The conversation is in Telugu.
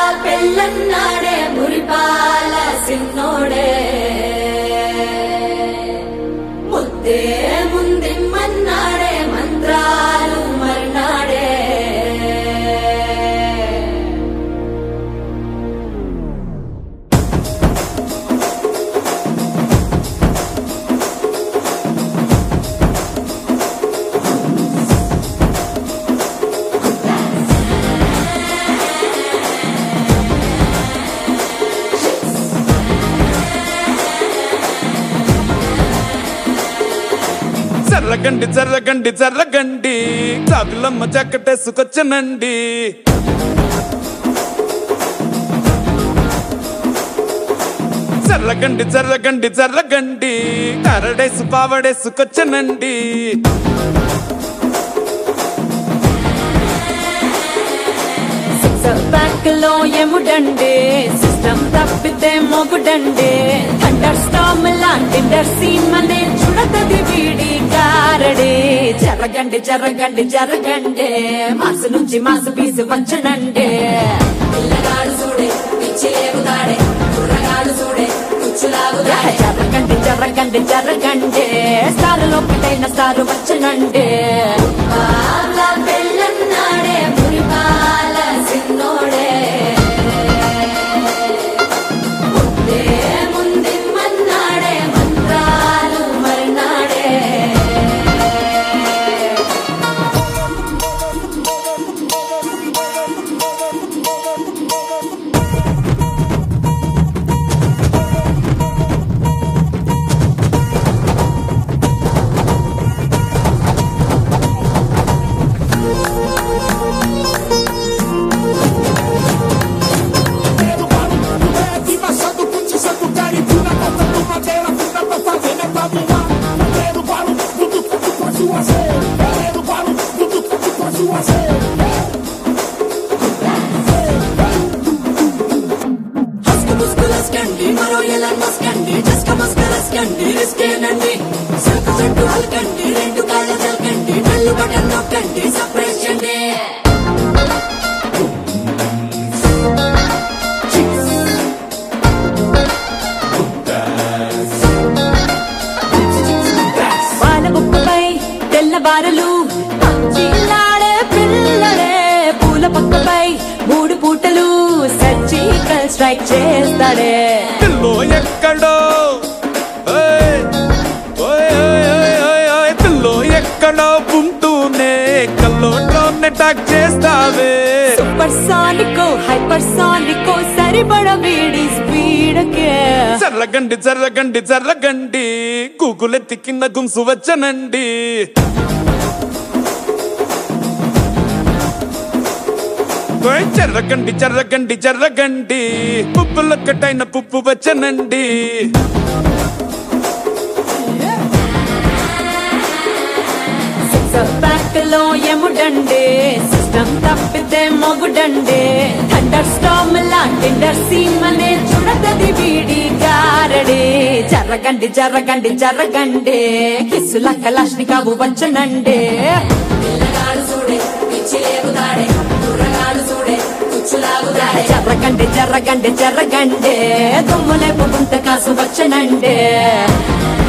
పెళ్ళన్నాడే మురిపాల సిన్నోడే ముద్దే ముందిమ్మన్నాడే మంత్రాలు మర్నాడే జర్రగండి జర్రగండి జర్రగండి చాకులమ్మ చక్కటేసుకొచ్చనండి జర్రగండి జర్రగండి జర్రగండి కరడేసు పావడేసుకొచ్చనండి సిక్సర్ బ్యాక్ లో ఎముడండే సిస్టమ్ తప్పితే మొగుడండే థండర్ స్టామ్ లాంటి సీమనే చుడతది వీడి కారడే జరగండి జరగండి జరగండే మాసు నుంచి మాసు పీసు వంచనండే పిల్లగాడు చూడే పిచ్చి లేగుతాడే కుర్రగాడు చూడే కుచ్చులాగుతాడే జరగండి జరగండి జరగండే స్టార్ ఒకటైన స్టార్ వచ్చనండే బాల పెళ్ళన్నాడే మురిపాల సిన్నోడే ముద్దే ముందిమ్మన్నాడే మంత్రాలు మర్నాడే Viva Santo, Santo Caripuna, cortando madeira, funda pra fazer, né, pra voar. Galera, balo, tudo que tu pode fazer. Galera, balo, tudo que tu pode fazer. హస్కు ముస్కులస్కండి మరో ఎలన్ మస్కండి జస్క మస్కరస్కండి రిస్కేనండి సిల్క్ జట్టు అల్కండి రెండు కాళ్ళ జల్కండి నల్లు బటన్ నొక్కండి సర్ప్రైజ్ చేయండి వాళ్ళ ముక్కుపై తెల్లవారలు పచ్చిలాడే పిల్లడే పూల పక్కపై మూడు పూటలు సర్జికల్ స్ట్రైక్ చేస్తాడే పిల్లో ఎక్కడో ఓయ్, ఓయ్, ఓయ్, ఓయ్, ఓయ్, ఓయ్, పిల్లో ఎక్కడో ఉంటూనే కల్లోట్లోనే టాక్ చేస్తావే సూపర్ సానికో హైపర్ సానికో సరిపడ వీడి స్పీడ్కే జర్రగండి జర్రగండి జర్రగండి కూకులెత్తి కింద గుంసు వచ్చనండి ఓయ్, జర్రగండి జర్రగండి జర్రగండి పుప్పులొక్కటైన పుప్పు వచ్చనండి సిక్సర్ బ్యాక్ లో ఎముడండే సిస్టమ్ తప్పితే మొగుడండే థండర్ స్టామ్ లాంటి సీమనే చూడతది వీడి గారడే జరగండి జరగండి జరగండి కిస్సుల కలాష్ని కావు వంచనండే పిల్లగాడు చూడే పిచ్చి లేగుతాడే కుర్రగాడు చూడే కుచ్చులాగుతాడే జరగండి జరగండి జరగండి దుమ్ములేపు గుంట కాసు వచ్చనండే